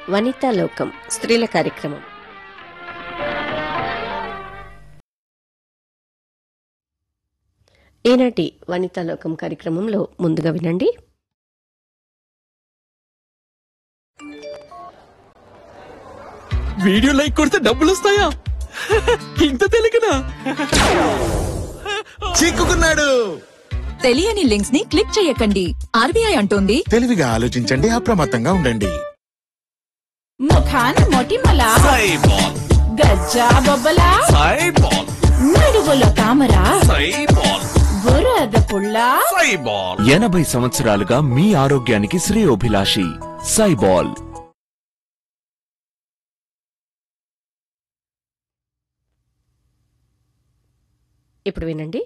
వనితా లోకం స్త్రీల కార్యక్రమం ఈనాటి వనితా లోకం కార్యక్రమంలో ముందుగా వినండి వీడియో లైక్ కొడితే డబ్బులు వస్తాయా ఇంత తెలియకనా చిక్కుకున్నాడు తెలియని లింక్స్ ని క్లిక్ చేయకండి ఆర్బీఐ అంటోంది తెలివిగా ఆలోచించండి అప్రమత్తంగా ఉండండి ముఖాన్ మొటిమల సైబాల్ గజ్జా బొబ్బల సైబాల్ నడువుల తామర సైబాల్ బురద పుల్ల సైబాల్ ఎనభై సంవత్సరాలుగా మీ ఆరోగ్యానికి శ్రేయోభిలాషి సైబాల్ ఇప్పుడు వినండి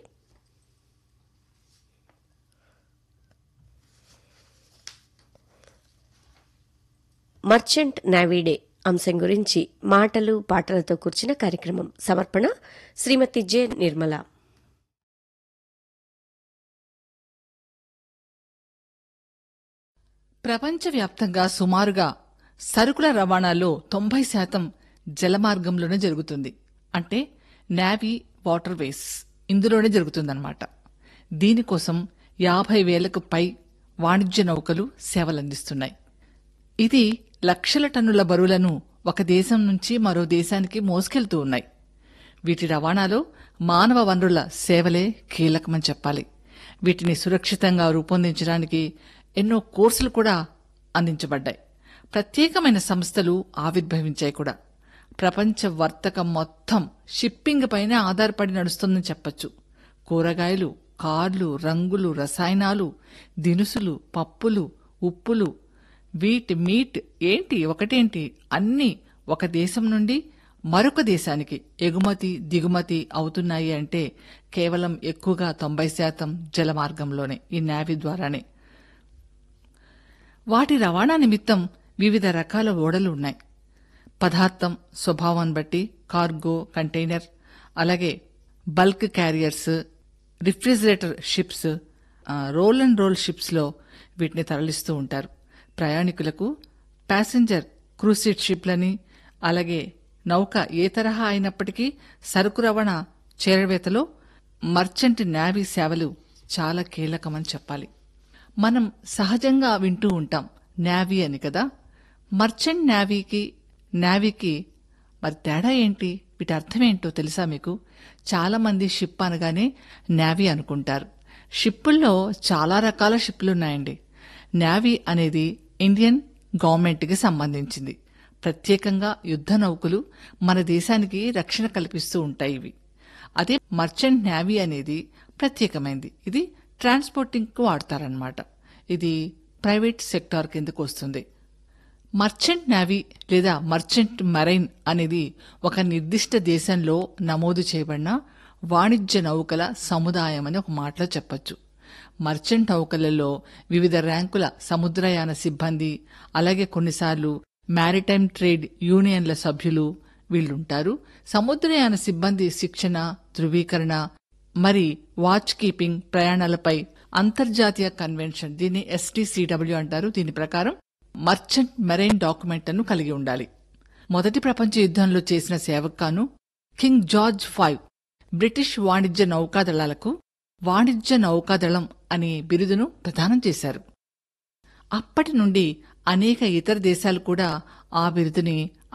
మర్చెంట్ నావీడే అంశం గురించి మాటలు పాటలతో కూర్చిన కార్యక్రమం సమర్పణ శ్రీమతి జె నిర్మల ప్రపంచవ్యాప్తంగా సుమారుగా సరుకుల రవాణాలో తొంభై శాతం జలమార్గంలోనే జరుగుతుంది అంటే నావీ వాటర్ వేస్ ఇందులోనే జరుగుతుందన్నమాట దీనికోసం యాభై వేలకు పై వాణిజ్య నౌకలు సేవలందిస్తున్నాయి ఇది లక్షల టన్నుల బరువులను ఒక దేశం నుంచి మరో దేశానికి మోసుకెళ్తూ ఉన్నాయి వీటి రవాణాలో మానవ వనరుల సేవలే కీలకమని చెప్పాలి వీటిని సురక్షితంగా రూపొందించడానికి ఎన్నో కోర్సులు కూడా అందించబడ్డాయి ప్రత్యేకమైన సంస్థలు ఆవిర్భవించాయి కూడా ప్రపంచ వర్తకం మొత్తం షిప్పింగ్ పైన ఆధారపడి నడుస్తుందని చెప్పొచ్చు కూరగాయలు కార్లు రంగులు రసాయనాలు దినుసులు పప్పులు ఉప్పులు వీట్ మీట్ ఏంటి ఒకటేంటి అన్నీ ఒక దేశం నుండి మరొక దేశానికి ఎగుమతి దిగుమతి అవుతున్నాయి అంటే కేవలం ఎక్కువగా తొంభై శాతం జలమార్గంలోనే ఈ నావీ ద్వారానే వాటి రవాణా నిమిత్తం వివిధ రకాల ఓడలు ఉన్నాయి పదార్థం స్వభావాన్ని బట్టి కార్గో కంటైనర్ అలాగే బల్క్ క్యారియర్స్ రిఫ్రిజిరేటర్ షిప్స్ ఆ, రోల్ అండ్ రోల్ షిప్స్లో వీటిని తరలిస్తూ ఉంటారు ప్రయాణికులకు ప్యాసింజర్ క్రూసిడ్ షిప్లని అలాగే నౌక ఏ తరహా అయినప్పటికీ సరుకు రవాణా చేరవేతలో మర్చెంట్ నావీ సేవలు చాలా కీలకమని చెప్పాలి మనం సహజంగా వింటూ ఉంటాం నావీ అని కదా మర్చెంట్ నావీకి నావీకి మరి తేడా ఏంటి వీటి అర్థం ఏంటో తెలుసా మీకు చాలా మంది షిప్ అనగానే నావీ అనుకుంటారు షిప్పుల్లో చాలా రకాల షిప్పులు ఉన్నాయండి నావీ అనేది ఇండియన్ గవర్నమెంట్కి సంబంధించింది ప్రత్యేకంగా యుద్ధ నౌకలు మన దేశానికి రక్షణ కల్పిస్తూ ఉంటాయి ఇవి అదే మర్చెంట్ నావీ అనేది ప్రత్యేకమైంది ఇది ట్రాన్స్పోర్టింగ్కు వాడతారనమాట ఇది ప్రైవేట్ సెక్టార్ కిందకు వస్తుంది మర్చెంట్ నావీ లేదా మర్చెంట్ మెరైన్ అనేది ఒక నిర్దిష్ట దేశంలో నమోదు చేయబడిన వాణిజ్య నౌకల సముదాయం అని ఒక మాటలో చెప్పొచ్చు మర్చెంట్ నౌకలలో వివిధ ర్యాంకుల సముద్రయాన సిబ్బంది అలాగే కొన్నిసార్లు మారిటైమ్ ట్రేడ్ యూనియన్ల సభ్యులు వీళ్ళుంటారు సముద్రయాన సిబ్బంది శిక్షణ ధృవీకరణ మరి వాచ్ కీపింగ్ ప్రయాణాలపై అంతర్జాతీయ కన్వెన్షన్ దీన్ని ఎస్టీసీడబ్ల్యూ అంటారు దీని ప్రకారం మర్చెంట్ మెరైన్ డాక్యుమెంట్లను కలిగి ఉండాలి మొదటి ప్రపంచ యుద్ధంలో చేసిన సేవకాను కింగ్ జార్జ్ ఫైవ్ బ్రిటిష్ వాణిజ్య నౌకాదళాలకు వాణిజ్య నౌకాదళం అనే బిరుదును ప్రదానం చేశారు అప్పటి నుండి అనేక ఇతర దేశాలు కూడా ఆ బిరుదుని